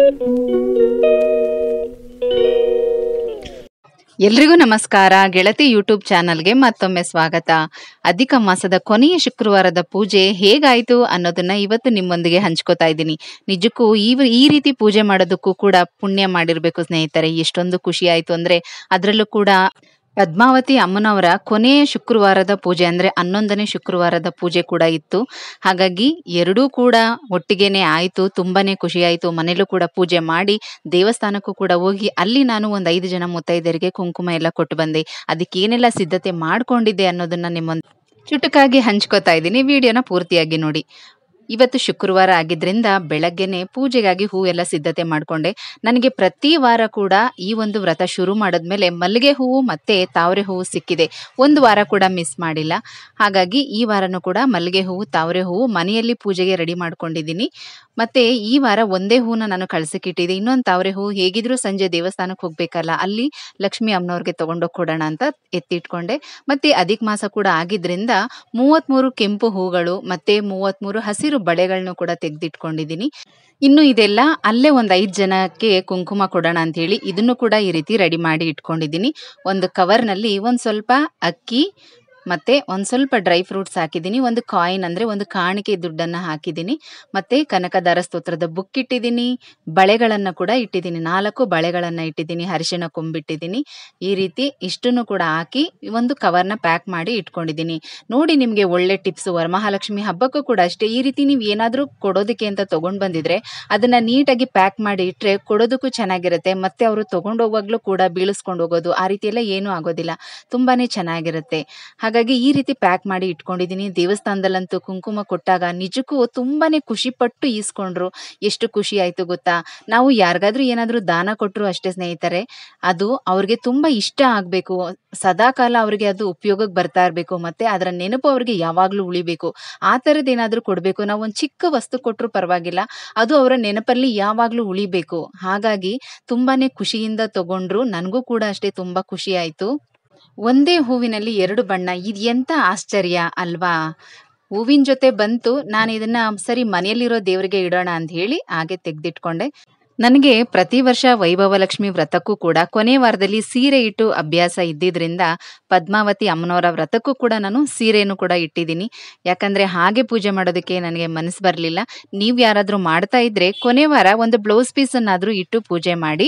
ಎಲ್ರಿಗೂ ನಮಸ್ಕಾರ ಗೆಳತಿ ಯೂಟ್ಯೂಬ್ ಚಾನಲ್ಗೆ ಮತ್ತೊಮ್ಮೆ ಸ್ವಾಗತ ಅಧಿಕ ಮಾಸದ ಕೊನೆಯ ಶುಕ್ರವಾರದ ಪೂಜೆ ಹೇಗಾಯ್ತು ಅನ್ನೋದನ್ನ ಇವತ್ತು ನಿಮ್ಮೊಂದಿಗೆ ಹಂಚ್ಕೋತಾ ಇದ್ದೀನಿ ನಿಜಕ್ಕೂ ಈ ಈ ರೀತಿ ಪೂಜೆ ಮಾಡೋದಕ್ಕೂ ಕೂಡ ಪುಣ್ಯ ಮಾಡಿರ್ಬೇಕು ಸ್ನೇಹಿತರೆ ಎಷ್ಟೊಂದು ಖುಷಿ ಆಯ್ತು ಅಂದ್ರೆ ಅದರಲ್ಲೂ ಕೂಡ ಪದ್ಮಾವತಿ ಅಮ್ಮನವರ ಕೊನೆಯ ಶುಕ್ರವಾರದ ಪೂಜೆ ಅಂದ್ರೆ ಹನ್ನೊಂದನೇ ಶುಕ್ರವಾರದ ಪೂಜೆ ಕೂಡ ಇತ್ತು ಹಾಗಾಗಿ ಎರಡೂ ಕೂಡ ಒಟ್ಟಿಗೆನೆ ಆಯ್ತು ತುಂಬಾನೇ ಖುಷಿ ಆಯ್ತು ಮನೇಲೂ ಕೂಡ ಪೂಜೆ ಮಾಡಿ ದೇವಸ್ಥಾನಕ್ಕೂ ಕೂಡ ಹೋಗಿ ಅಲ್ಲಿ ನಾನು ಒಂದು ಐದು ಜನ ಮುತ್ತೈದರಿಗೆ ಕುಂಕುಮ ಎಲ್ಲ ಕೊಟ್ಟು ಬಂದೆ ಅದಕ್ಕೆ ಏನೆಲ್ಲ ಸಿದ್ಧತೆ ಮಾಡ್ಕೊಂಡಿದ್ದೆ ಅನ್ನೋದನ್ನ ನಿಮ್ಮೊಂದ್ ಚುಟುಕಾಗಿ ಹಂಚ್ಕೋತಾ ಇದ್ದೀನಿ ವಿಡಿಯೋನ ಪೂರ್ತಿಯಾಗಿ ನೋಡಿ ಇವತ್ತು ಶುಕ್ರವಾರ ಆಗಿದ್ರಿಂದ ಬೆಳಗ್ಗೆನೆ ಪೂಜೆಗಾಗಿ ಹೂವೆಲ್ಲ ಸಿದ್ಧತೆ ಮಾಡ್ಕೊಂಡೆ ನನಗೆ ಪ್ರತಿ ವಾರ ಕೂಡ ಈ ಒಂದು ವ್ರತ ಶುರು ಮಾಡಿದ್ಮೇಲೆ ಮಲ್ಲಿಗೆ ಹೂವು ಮತ್ತೆ ತಾವರೆ ಹೂವು ಸಿಕ್ಕಿದೆ ಒಂದು ವಾರ ಕೂಡ ಮಿಸ್ ಮಾಡಿಲ್ಲ ಹಾಗಾಗಿ ಈ ವಾರನೂ ಕೂಡ ಮಲ್ಲಿಗೆ ಹೂವು ತಾವರೆ ಹೂವು ಮನೆಯಲ್ಲಿ ಪೂಜೆಗೆ ರೆಡಿ ಮಾಡ್ಕೊಂಡಿದ್ದೀನಿ ಮತ್ತೆ ಈ ವಾರ ಒಂದೇ ಹೂವನ್ನ ನಾನು ಕಳ್ಸಕ್ಕಿಟ್ಟಿದ್ದೆ ಇನ್ನೊಂದು ತಾವರೆ ಹೂವು ಹೇಗಿದ್ರು ಸಂಜೆ ದೇವಸ್ಥಾನಕ್ಕೆ ಹೋಗ್ಬೇಕಲ್ಲ ಅಲ್ಲಿ ಲಕ್ಷ್ಮಿ ಅಮ್ಮನವ್ರಿಗೆ ತಗೊಂಡೋಗಿ ಕೊಡೋಣ ಅಂತ ಎತ್ತಿಟ್ಕೊಂಡೆ ಮತ್ತೆ ಅಧಿಕ ಮಾಸ ಕೂಡ ಆಗಿದ್ರಿಂದ ಮೂವತ್ಮೂರು ಕೆಂಪು ಹೂಗಳು ಮತ್ತೆ ಮೂವತ್ಮೂರು ಹಸಿರು ಬಳೆಗಳನ್ನು ಕೂಡ ತೆಗೆದಿಟ್ಕೊಂಡಿದ್ದೀನಿ ಇನ್ನು ಇದೆಲ್ಲ ಅಲ್ಲೇ ಒಂದು ಐದು ಜನಕ್ಕೆ ಕುಂಕುಮ ಕೊಡೋಣ ಅಂತ ಹೇಳಿ ಇದನ್ನು ಕೂಡ ಈ ರೀತಿ ರೆಡಿ ಮಾಡಿ ಇಟ್ಕೊಂಡಿದ್ದೀನಿ ಒಂದು ಕವರ್ನಲ್ಲಿ ಒಂದು ಸ್ವಲ್ಪ ಅಕ್ಕಿ ಮತ್ತೆ ಒಂದು ಸ್ವಲ್ಪ ಡ್ರೈ ಫ್ರೂಟ್ಸ್ ಹಾಕಿದ್ದೀನಿ ಒಂದು ಕಾಯಿನ್ ಅಂದರೆ ಒಂದು ಕಾಣಿಕೆ ದುಡ್ಡನ್ನು ಹಾಕಿದ್ದೀನಿ ಮತ್ತೆ ಕನಕದಾರ ಸ್ತೋತ್ರದ ಬುಕ್ ಇಟ್ಟಿದ್ದೀನಿ ಬಳೆಗಳನ್ನು ಕೂಡ ಇಟ್ಟಿದ್ದೀನಿ ನಾಲ್ಕು ಬಳೆಗಳನ್ನು ಇಟ್ಟಿದ್ದೀನಿ ಅರಿಶಿಣ ಕೊಂಬಿಟ್ಟಿದ್ದೀನಿ ಈ ರೀತಿ ಇಷ್ಟನ್ನು ಕೂಡ ಹಾಕಿ ಒಂದು ಕವರ್ನ ಪ್ಯಾಕ್ ಮಾಡಿ ಇಟ್ಕೊಂಡಿದ್ದೀನಿ ನೋಡಿ ನಿಮಗೆ ಒಳ್ಳೆ ಟಿಪ್ಸ್ ವರಮಹಾಲಕ್ಷ್ಮಿ ಹಬ್ಬಕ್ಕೂ ಕೂಡ ಅಷ್ಟೇ ಈ ರೀತಿ ನೀವು ಏನಾದರೂ ಕೊಡೋದಕ್ಕೆ ಅಂತ ತಗೊಂಡು ಬಂದಿದ್ರೆ ಅದನ್ನ ನೀಟಾಗಿ ಪ್ಯಾಕ್ ಮಾಡಿ ಇಟ್ಟರೆ ಕೊಡೋದಕ್ಕೂ ಚೆನ್ನಾಗಿರುತ್ತೆ ಮತ್ತೆ ಅವರು ತಗೊಂಡು ಹೋಗುವಾಗಲೂ ಕೂಡ ಬೀಳಿಸ್ಕೊಂಡು ಹೋಗೋದು ಆ ರೀತಿ ಎಲ್ಲ ಏನೂ ಆಗೋದಿಲ್ಲ ತುಂಬಾನೇ ಚೆನ್ನಾಗಿರುತ್ತೆ ಹಾಗಾಗಿ ಈ ರೀತಿ ಪ್ಯಾಕ್ ಮಾಡಿ ಇಟ್ಕೊಂಡಿದ್ದೀನಿ ದೇವಸ್ಥಾನದಲ್ಲಂತೂ ಕುಂಕುಮ ಕೊಟ್ಟಾಗ ನಿಜಕ್ಕೂ ತುಂಬಾನೇ ಖುಷಿ ಪಟ್ಟು ಈಸ್ಕೊಂಡ್ರು ಎಷ್ಟು ಖುಷಿ ಆಯ್ತು ಗೊತ್ತಾ ನಾವು ಯಾರಿಗಾದ್ರೂ ಏನಾದ್ರೂ ದಾನ ಕೊಟ್ಟರು ಅಷ್ಟೇ ಸ್ನೇಹಿತರೆ ಅದು ಅವ್ರಿಗೆ ತುಂಬಾ ಇಷ್ಟ ಆಗ್ಬೇಕು ಸದಾಕಾಲ ಅವ್ರಿಗೆ ಅದು ಉಪಯೋಗಕ್ಕೆ ಬರ್ತಾ ಇರಬೇಕು ಮತ್ತೆ ಅದರ ನೆನಪು ಅವ್ರಿಗೆ ಯಾವಾಗ್ಲೂ ಉಳಿಬೇಕು ಆ ಥರದ್ದು ಏನಾದ್ರೂ ಕೊಡಬೇಕು ನಾವು ಒಂದು ಚಿಕ್ಕ ವಸ್ತು ಕೊಟ್ಟರು ಪರವಾಗಿಲ್ಲ ಅದು ಅವರ ನೆನಪಲ್ಲಿ ಯಾವಾಗ್ಲೂ ಉಳಿಬೇಕು ಹಾಗಾಗಿ ತುಂಬಾನೇ ಖುಷಿಯಿಂದ ತಗೊಂಡ್ರು ನನಗೂ ಕೂಡ ಅಷ್ಟೇ ತುಂಬಾ ಖುಷಿ ಆಯ್ತು ಒಂದೇ ಹೂವಿನಲ್ಲಿ ಎರಡು ಬಣ್ಣ ಇದು ಎಂತ ಆಶ್ಚರ್ಯ ಅಲ್ವಾ ಹೂವಿನ ಜೊತೆ ಬಂತು ನಾನು ಇದನ್ನ ಸರಿ ಮನೆಯಲ್ಲಿರೋ ದೇವರಿಗೆ ಇಡೋಣ ಅಂತ ಹೇಳಿ ಹಾಗೆ ತೆಗೆದಿಟ್ಕೊಂಡೆ ನನಗೆ ಪ್ರತಿ ವರ್ಷ ವೈಭವ ಲಕ್ಷ್ಮಿ ವ್ರತಕ್ಕೂ ಕೂಡ ಕೊನೆ ವಾರದಲ್ಲಿ ಸೀರೆ ಇಟ್ಟು ಅಭ್ಯಾಸ ಇದ್ದಿದ್ರಿಂದ ಪದ್ಮಾವತಿ ಅಮ್ಮನವರ ವ್ರತಕ್ಕೂ ಕೂಡ ನಾನು ಸೀರೆಯನ್ನು ಕೂಡ ಇಟ್ಟಿದ್ದೀನಿ ಯಾಕಂದ್ರೆ ಹಾಗೆ ಪೂಜೆ ಮಾಡೋದಕ್ಕೆ ನನಗೆ ಮನಸ್ಸು ಬರಲಿಲ್ಲ ನೀವು ಯಾರಾದರೂ ಮಾಡ್ತಾ ಇದ್ರೆ ಕೊನೆ ವಾರ ಒಂದು ಬ್ಲೌಸ್ ಪೀಸನ್ನಾದರೂ ಇಟ್ಟು ಪೂಜೆ ಮಾಡಿ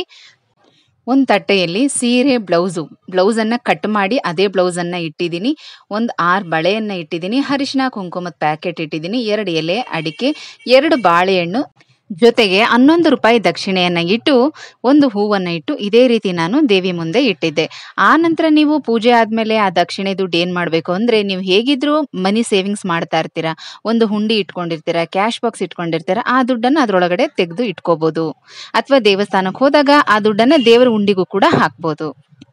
ಒಂದು ತಟ್ಟೆಯಲ್ಲಿ ಸೀರೆ ಬ್ಲೌಸು ಬ್ಲೌಸನ್ನು ಕಟ್ ಮಾಡಿ ಅದೇ ಬ್ಲೌಸನ್ನು ಇಟ್ಟಿದ್ದೀನಿ ಒಂದು ಆರು ಬಳೆಯನ್ನು ಇಟ್ಟಿದ್ದೀನಿ ಅರಿಶಿನ ಕುಂಕುಮದ ಪ್ಯಾಕೆಟ್ ಇಟ್ಟಿದ್ದೀನಿ ಎರಡು ಎಲೆ ಅಡಿಕೆ ಎರಡು ಬಾಳೆಹಣ್ಣು ಜೊತೆಗೆ ಹನ್ನೊಂದು ರೂಪಾಯಿ ದಕ್ಷಿಣೆಯನ್ನ ಇಟ್ಟು ಒಂದು ಹೂವನ್ನ ಇಟ್ಟು ಇದೇ ರೀತಿ ನಾನು ದೇವಿ ಮುಂದೆ ಇಟ್ಟಿದ್ದೆ ಆ ನಂತರ ನೀವು ಪೂಜೆ ಆದ್ಮೇಲೆ ಆ ದಕ್ಷಿಣೆ ದುಡ್ಡು ಏನ್ ಮಾಡ್ಬೇಕು ಅಂದ್ರೆ ನೀವು ಹೇಗಿದ್ರು ಮನಿ ಸೇವಿಂಗ್ಸ್ ಮಾಡ್ತಾ ಇರ್ತೀರಾ ಒಂದು ಹುಂಡಿ ಇಟ್ಕೊಂಡಿರ್ತೀರಾ ಕ್ಯಾಶ್ ಬಾಕ್ಸ್ ಇಟ್ಕೊಂಡಿರ್ತೀರಾ ಆ ದುಡ್ಡನ್ನ ಅದ್ರೊಳಗಡೆ ತೆಗೆದು ಇಟ್ಕೋಬಹುದು ಅಥವಾ ದೇವಸ್ಥಾನಕ್ಕೆ ಹೋದಾಗ ಆ ದುಡ್ಡನ್ನ ದೇವರ ಹುಂಡಿಗೂ ಕೂಡ ಹಾಕ್ಬೋದು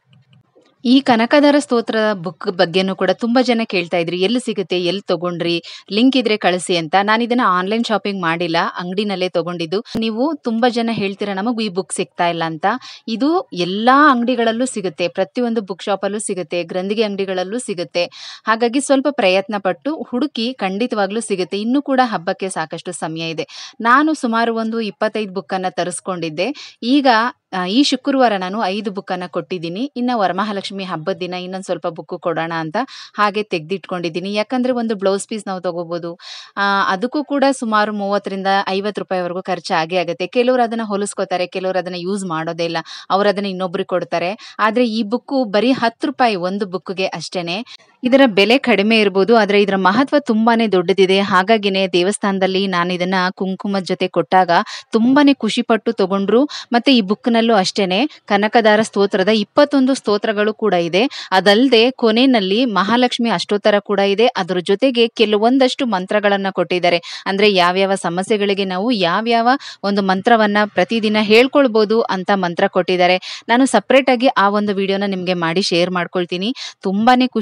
ಈ ಕನಕದಾರ ಸ್ತೋತ್ರ ಬುಕ್ ಬಗ್ಗೆನೂ ಕೂಡ ತುಂಬಾ ಜನ ಕೇಳ್ತಾ ಇದ್ರಿ ಎಲ್ಲಿ ಸಿಗುತ್ತೆ ಎಲ್ಲಿ ತಗೊಂಡ್ರಿ ಲಿಂಕ್ ಇದ್ರೆ ಕಳಿಸಿ ಅಂತ ನಾನು ಇದನ್ನ ಆನ್ಲೈನ್ ಶಾಪಿಂಗ್ ಮಾಡಿಲ್ಲ ಅಂಗಡಿನಲ್ಲೇ ತಗೊಂಡಿದ್ದು ನೀವು ತುಂಬಾ ಜನ ಹೇಳ್ತೀರಾ ನಮಗೂ ಈ ಬುಕ್ ಸಿಗ್ತಾ ಇಲ್ಲ ಅಂತ ಇದು ಎಲ್ಲಾ ಅಂಗಡಿಗಳಲ್ಲೂ ಸಿಗುತ್ತೆ ಪ್ರತಿಯೊಂದು ಬುಕ್ ಶಾಪಲ್ಲೂ ಸಿಗುತ್ತೆ ಗ್ರಂಥಿಗೆ ಅಂಗಡಿಗಳಲ್ಲೂ ಸಿಗುತ್ತೆ ಹಾಗಾಗಿ ಸ್ವಲ್ಪ ಪ್ರಯತ್ನ ಪಟ್ಟು ಹುಡುಕಿ ಖಂಡಿತವಾಗ್ಲೂ ಸಿಗುತ್ತೆ ಇನ್ನೂ ಕೂಡ ಹಬ್ಬಕ್ಕೆ ಸಾಕಷ್ಟು ಸಮಯ ಇದೆ ನಾನು ಸುಮಾರು ಒಂದು ಇಪ್ಪತ್ತೈದು ಬುಕ್ ಅನ್ನ ತರಿಸ್ಕೊಂಡಿದ್ದೆ ಈಗ ಆ, ಈ ಶುಕ್ರವಾರ ನಾನು ಐದು ಬುಕ್ ಅನ್ನ ಕೊಟ್ಟಿದ್ದೀನಿ ಇನ್ನ ವರಮಹಾಲಕ್ಷ್ಮಿ ಹಬ್ಬದ ದಿನ ಇನ್ನೊಂದು ಸ್ವಲ್ಪ ಬುಕ್ ಕೊಡೋಣ ಅಂತ ಹಾಗೆ ತೆಗೆದಿಟ್ಕೊಂಡಿದ್ದೀನಿ ಯಾಕಂದ್ರೆ ಒಂದು ಬ್ಲೌಸ್ ಪೀಸ್ ನಾವು ತಗೋಬಹುದು ಆ, ಅದಕ್ಕೂ ಕೂಡ ಸುಮಾರು ಮೂವತ್ತರಿಂದ ಐವತ್ತು ರೂಪಾಯಿವರೆಗೂ ಖರ್ಚು ಆಗೇ ಆಗುತ್ತೆ ಕೆಲವರು ಅದನ್ನ ಹೊಲಿಸ್ಕೋತಾರೆ ಕೆಲವರು ಅದನ್ನ ಯೂಸ್ ಮಾಡೋದೇ ಇಲ್ಲ ಅವ್ರು ಅದನ್ನ ಇನ್ನೊಬ್ರಿಗೆ ಕೊಡ್ತಾರೆ ಆದ್ರೆ ಈ ಬುಕ್ಕು ಬರೀ ಹತ್ತು ರೂಪಾಯಿ ಒಂದು ಬುಕ್ಗೆ ಅಷ್ಟೇನೆ ಇದರ ಬೆಲೆ ಕಡಿಮೆ ಇರ್ಬೋದು ಆದ್ರೆ ಇದರ ಮಹತ್ವ ತುಂಬಾನೇ ದೊಡ್ಡದಿದೆ ಹಾಗಾಗಿನೇ ದೇವಸ್ಥಾನದಲ್ಲಿ ನಾನು ಇದನ್ನ ಕುಂಕುಮದ ಜೊತೆ ಕೊಟ್ಟಾಗ ತುಂಬಾನೇ ಖುಷಿ ಪಟ್ಟು ತಗೊಂಡ್ರು ಮತ್ತೆ ಈ ಬುಕ್ನಲ್ಲೂ ಅಷ್ಟೇನೆ ಕನಕದಾರ ಸ್ತೋತ್ರದ ಇಪ್ಪತ್ತೊಂದು ಸ್ತೋತ್ರಗಳು ಕೂಡ ಇದೆ ಅದಲ್ಲದೆ ಕೊನೆಯಲ್ಲಿ ಮಹಾಲಕ್ಷ್ಮಿ ಅಷ್ಟೋತ್ತರ ಕೂಡ ಇದೆ ಅದರ ಜೊತೆಗೆ ಕೆಲವೊಂದಷ್ಟು ಮಂತ್ರಗಳನ್ನ ಕೊಟ್ಟಿದ್ದಾರೆ ಅಂದ್ರೆ ಯಾವ್ಯಾವ ಸಮಸ್ಯೆಗಳಿಗೆ ನಾವು ಯಾವ್ಯಾವ ಒಂದು ಮಂತ್ರವನ್ನ ಪ್ರತಿದಿನ ಹೇಳ್ಕೊಳ್ಬಹುದು ಅಂತ ಮಂತ್ರ ಕೊಟ್ಟಿದ್ದಾರೆ ನಾನು ಸಪ್ರೇಟ್ ಆಗಿ ಆ ಒಂದು ವಿಡಿಯೋನ ನಿಮ್ಗೆ ಮಾಡಿ ಶೇರ್ ಮಾಡ್ಕೊಳ್ತೀನಿ ತುಂಬಾನೇ ಖುಷಿ ಆಯ್ತು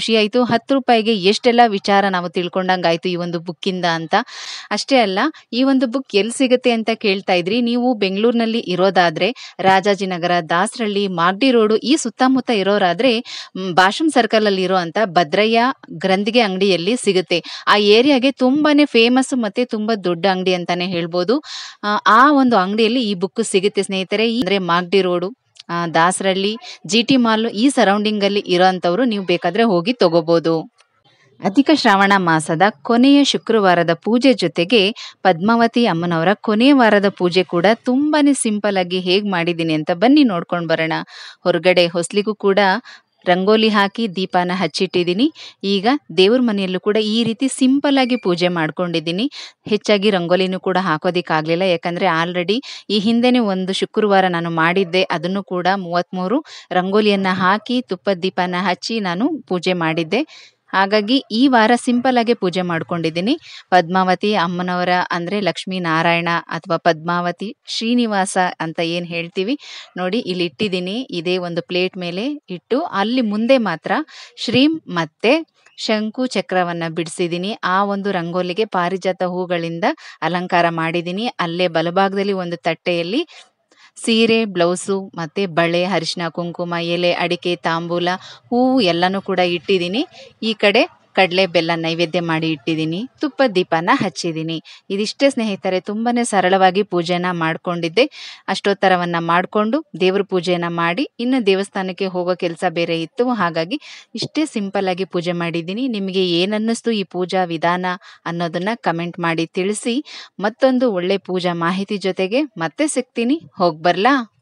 ಹತ್ತು ರೂಪಾಯಿಗೆ ಎಷ್ಟೆಲ್ಲ ವಿಚಾರ ನಾವು ತಿಳ್ಕೊಂಡಂಗಾಯ್ತು ಈ ಒಂದು ಬುಕ್ಕಿಂದ ಅಂತ ಅಷ್ಟೇ ಅಲ್ಲ ಈ ಒಂದು ಬುಕ್ ಎಲ್ಲಿ ಸಿಗುತ್ತೆ ಅಂತ ಕೇಳ್ತಾ ಇದ್ರಿ ನೀವು ಬೆಂಗಳೂರಿನಲ್ಲಿ ಇರೋದಾದ್ರೆ ರಾಜಾಜಿನಗರ ದಾಸರಳ್ಳಿ ಮಾಗಡಿ ರೋಡು ಈ ಸುತ್ತಮುತ್ತ ಇರೋರಾದ್ರೆ ಮ್, ಭಾಷಂ ಸರ್ಕಲ್ ಅಲ್ಲಿ ಇರೋ ಅಂತ ಭದ್ರಯ್ಯ ಗ್ರಂಥಿಗೆ ಅಂಗಡಿಯಲ್ಲಿ ಸಿಗುತ್ತೆ ಆ ಏರಿಯಾಗೆ ತುಂಬಾನೇ ಫೇಮಸ್ ಮತ್ತೆ ತುಂಬಾ ದೊಡ್ಡ ಅಂಗಡಿ ಅಂತಾನೆ ಹೇಳ್ಬೋದು ಆ, ಆ ಒಂದು ಅಂಗಡಿಯಲ್ಲಿ ಈ ಬುಕ್ ಸಿಗುತ್ತೆ ಸ್ನೇಹಿತರೆ ಈ- ಅಂದ್ರೆ ಮಾಗಡಿ ರೋಡು ಆ, ದಾಸರಳ್ಳಿ ಜಿ ಟಿ ಮಾಲ್ ಈ ಸರೌಂಡಿಂಗ್ ಅಲ್ಲಿ ಇರೋಂಥವ್ರು ನೀವು ಬೇಕಾದ್ರೆ ಹೋಗಿ ತಗೋಬಹುದು ಅಧಿಕ ಶ್ರಾವಣ ಮಾಸದ ಕೊನೆಯ ಶುಕ್ರವಾರದ ಪೂಜೆ ಜೊತೆಗೆ ಪದ್ಮಾವತಿ ಅಮ್ಮನವರ ಕೊನೆಯ ವಾರದ ಪೂಜೆ ಕೂಡ ತುಂಬಾನೇ ಸಿಂಪಲ್ ಆಗಿ ಹೇಗ್ ಮಾಡಿದ್ದೀನಿ ಅಂತ ಬನ್ನಿ ನೋಡ್ಕೊಂಡು ಬರೋಣ ಹೊರಗಡೆ ಹೊಸ್ಲಿಗೂ ಕೂಡ ರಂಗೋಲಿ ಹಾಕಿ ದೀಪನ ಹಚ್ಚಿಟ್ಟಿದ್ದೀನಿ ಈಗ ದೇವ್ರ ಮನೆಯಲ್ಲೂ ಕೂಡ ಈ ರೀತಿ ಸಿಂಪಲ್ ಆಗಿ ಪೂಜೆ ಮಾಡ್ಕೊಂಡಿದ್ದೀನಿ ಹೆಚ್ಚಾಗಿ ರಂಗೋಲಿನೂ ಕೂಡ ಹಾಕೋದಿಕ್ಕಾಗ್ಲಿಲ್ಲ ಯಾಕಂದ್ರೆ ಆಲ್ರೆಡಿ ಈ ಹಿಂದೆನೆ ಒಂದು ಶುಕ್ರವಾರ ನಾನು ಮಾಡಿದ್ದೆ ಅದನ್ನು ಕೂಡ ಮೂವತ್ತ್ಮೂರು ರಂಗೋಲಿಯನ್ನ ಹಾಕಿ ತುಪ್ಪದ ದೀಪನ ಹಚ್ಚಿ ನಾನು ಪೂಜೆ ಮಾಡಿದ್ದೆ ಹಾಗಾಗಿ ಈ ವಾರ ಸಿಂಪಲ್ ಆಗಿ ಪೂಜೆ ಮಾಡ್ಕೊಂಡಿದ್ದೀನಿ ಪದ್ಮಾವತಿ ಅಮ್ಮನವರ ಅಂದ್ರೆ ಲಕ್ಷ್ಮೀ ನಾರಾಯಣ ಅಥವಾ ಪದ್ಮಾವತಿ ಶ್ರೀನಿವಾಸ ಅಂತ ಏನ್ ಹೇಳ್ತೀವಿ ನೋಡಿ ಇಲ್ಲಿ ಇಟ್ಟಿದ್ದೀನಿ ಇದೇ ಒಂದು ಪ್ಲೇಟ್ ಮೇಲೆ ಇಟ್ಟು ಅಲ್ಲಿ ಮುಂದೆ ಮಾತ್ರ ಶ್ರೀಂ ಮತ್ತೆ ಶಂಕು ಚಕ್ರವನ್ನ ಬಿಡಿಸಿದ್ದೀನಿ ಆ ಒಂದು ರಂಗೋಲಿಗೆ ಪಾರಿಜಾತ ಹೂಗಳಿಂದ ಅಲಂಕಾರ ಮಾಡಿದ್ದೀನಿ ಅಲ್ಲೇ ಬಲಭಾಗದಲ್ಲಿ ಒಂದು ತಟ್ಟೆಯಲ್ಲಿ ಸೀರೆ ಬ್ಲೌಸು ಮತ್ತೆ ಬಳೆ ಅರಿಶಿನ ಕುಂಕುಮ ಎಲೆ ಅಡಿಕೆ ತಾಂಬೂಲ ಹೂವು ಎಲ್ಲನೂ ಕೂಡ ಇಟ್ಟಿದ್ದೀನಿ ಈ ಕಡೆ ಕಡಲೆ ಬೆಲ್ಲ ನೈವೇದ್ಯ ಮಾಡಿ ಇಟ್ಟಿದ್ದೀನಿ ತುಪ್ಪದ ದೀಪನ ಹಚ್ಚಿದ್ದೀನಿ ಇದಿಷ್ಟೇ ಸ್ನೇಹಿತರೆ ತುಂಬಾನೇ ಸರಳವಾಗಿ ಪೂಜೆನ ಮಾಡ್ಕೊಂಡಿದ್ದೆ ಅಷ್ಟೋತ್ತರವನ್ನ ಮಾಡಿಕೊಂಡು ದೇವ್ರ ಪೂಜೆನ ಮಾಡಿ ಇನ್ನು ದೇವಸ್ಥಾನಕ್ಕೆ ಹೋಗೋ ಕೆಲಸ ಬೇರೆ ಇತ್ತು ಹಾಗಾಗಿ ಇಷ್ಟೇ ಸಿಂಪಲ್ ಆಗಿ ಪೂಜೆ ಮಾಡಿದ್ದೀನಿ ನಿಮಗೆ ಏನನ್ನಿಸ್ತು ಈ ಪೂಜಾ ವಿಧಾನ ಅನ್ನೋದನ್ನ ಕಮೆಂಟ್ ಮಾಡಿ ತಿಳಿಸಿ ಮತ್ತೊಂದು ಒಳ್ಳೆ ಪೂಜಾ ಮಾಹಿತಿ ಜೊತೆಗೆ ಮತ್ತೆ ಸಿಗ್ತೀನಿ ಹೋಗ್ಬರ್ಲಾ